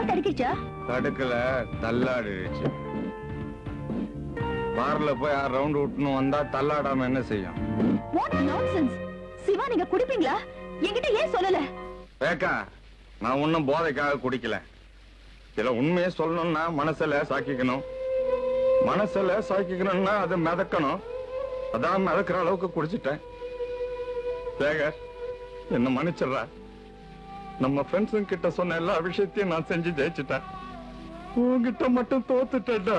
கால் தடுக்கிச்சா தடுக்கல தள்ளாடிடுச்சு பார்ல போய் ஆறு ரவுண்ட் விட்டுன்னு வந்தா தள்ளாடாம என்ன செய்யும் வாட் நான்சென்ஸ் சிவா நீங்க குடிப்பீங்களா என்கிட்ட ஏன் சொல்லல ரேக்கா நான் ஒன்னும் போதைக்காக குடிக்கல இதுல உண்மையை சொல்லணும்னா மனசுல சாக்கிக்கணும் மனசுல சாக்கிக்கணும்னா அதை மிதக்கணும் அதான் மிதக்கிற அளவுக்கு குடிச்சிட்டேன் சேகர் என்ன மன்னிச்சிடுறா நம்ம ஃப்ரெண்ட்ஸுங்க கிட்ட சொன்ன எல்லா விஷயத்தையும் நான் செஞ்சு ஜெயிச்சிட்டேன் உன்கிட்ட மட்டும் தோத்துட்டேன்டா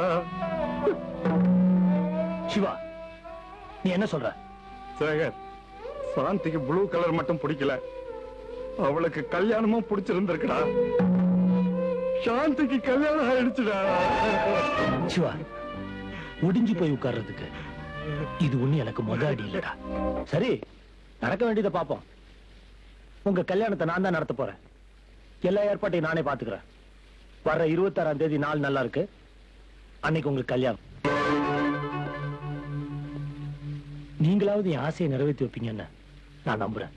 சிவா நீ என்ன சொல்ற சேகர் சாந்திக்கு ப்ளூ கலர் மட்டும் பிடிக்கல அவளுக்கு கல்யாணமும் பிடிச்சிருந்திருக்குடா சாந்திக்கு கல்யாணம் ஆயிடுச்சுடா சிவா ஒடிஞ்சு போய் உட்கார்றதுக்கு இது ஒண்ணு எனக்கு முத அடி இல்லடா சரி நடக்க வேண்டியதை பாப்போம் உங்க கல்யாணத்தை நான் தான் நடத்த போறேன் எல்லா ஏற்பாட்டையும் நானே பாத்துக்கிறேன் வர்ற இருபத்தாறாம் தேதி நாள் நல்லா இருக்கு அன்னைக்கு உங்களுக்கு கல்யாணம் நீங்களாவது என் ஆசையை நிறைவேற்றி வைப்பீங்கன்னு நான் நம்புறேன்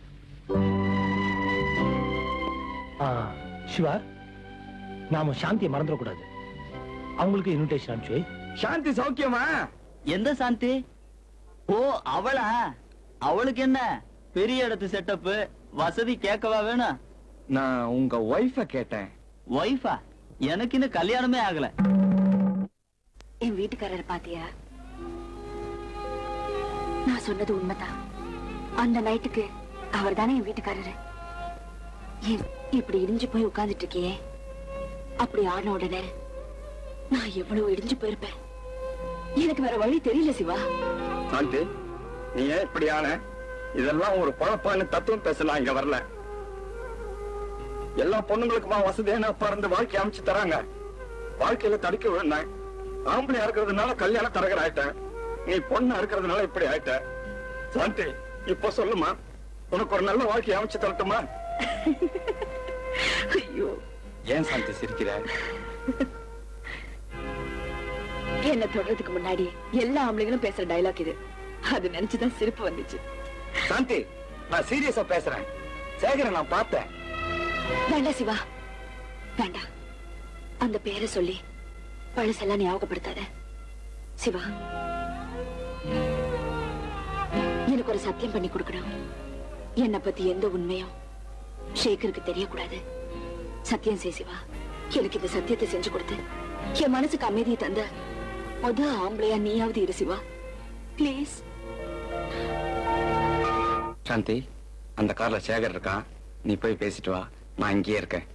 ஆ, சிவா நாம சாந்தியை மறந்துடக்கூடாது அவங்களுக்கு இன்விடேஷன் அனுப்பிச்சு வை. சாந்தி சௌக்கியமா எந்த சாந்தி ஓ அவளா அவளுக்கு என்ன பெரிய இடத்து செட்டப் வசதி கேட்கவா வேணும் நான் உங்க ஒய்ஃப கேட்டேன் ஒய்ஃபா எனக்கு இன்னும் கல்யாணமே ஆகல என் வீட்டுக்காரரை பாத்தியா நான் சொன்னது உண்மைதான் அந்த நைட்டுக்கு அவர் தானே என் வீட்டுக்காரரு ஏன் இப்படி இடிஞ்சு போய் உட்கார்ந்துட்டு இருக்கியே அப்படி ஆன உடனே நான் எவ்வளவு இடிஞ்சு போயிருப்பேன் எனக்கு வேற வழி தெரியல சிவா சாந்தி நீ ஏன் இப்படி ஆன இதெல்லாம் ஒரு பழப்பான்னு தத்துவம் பேசலாம் இங்க வரல எல்லா பொண்ணுங்களுக்குமா வசதியான அப்பா இருந்து வாழ்க்கை அமைச்சு தராங்க வாழ்க்கையில தடுக்க விழுந்தேன் ஆம்பளையா இருக்கிறதுனால கல்யாண தரகர் ஆயிட்டேன் நீ பொண்ணா இருக்கிறதுனால இப்படி ஆயிட்ட சாந்தி இப்ப சொல்லுமா உனக்கு ஒரு நல்ல வாழ்க்கை அமைச்சு தரட்டுமா ஐயோ ஏன் சாந்தி சிரிக்கிற என்ன தொடறதுக்கு முன்னாடி எல்லா ஆம்பளைங்களும் பேசுற டயலாக் இது அது நினைச்சுதான் சிரிப்பு வந்துச்சு சாந்தி நான் சீரியஸா பேசுறேன் சேகரை நான் பார்த்தேன் வேண்டாம் சிவா வேண்டாம் அந்த பேரை சொல்லி பழசெல்லாம் ஞாபகப்படுத்தாத சிவா எனக்கு ஒரு சத்தியம் பண்ணி கொடுக்கணும் என்னை பத்தி எந்த உண்மையும் ஷேகருக்கு தெரியக்கூடாது சத்தியம் செய் சிவா எனக்கு இந்த சத்தியத்தை செஞ்சு கொடுத்து என் மனசுக்கு அமைதியை தந்த முத ஆம்பளையா நீயாவது இரு சிவா ப்ளீஸ் சாந்தி அந்த கார்ல சேகர் இருக்கான் நீ போய் பேசிட்டு வா நான் இங்கேயே இருக்கேன்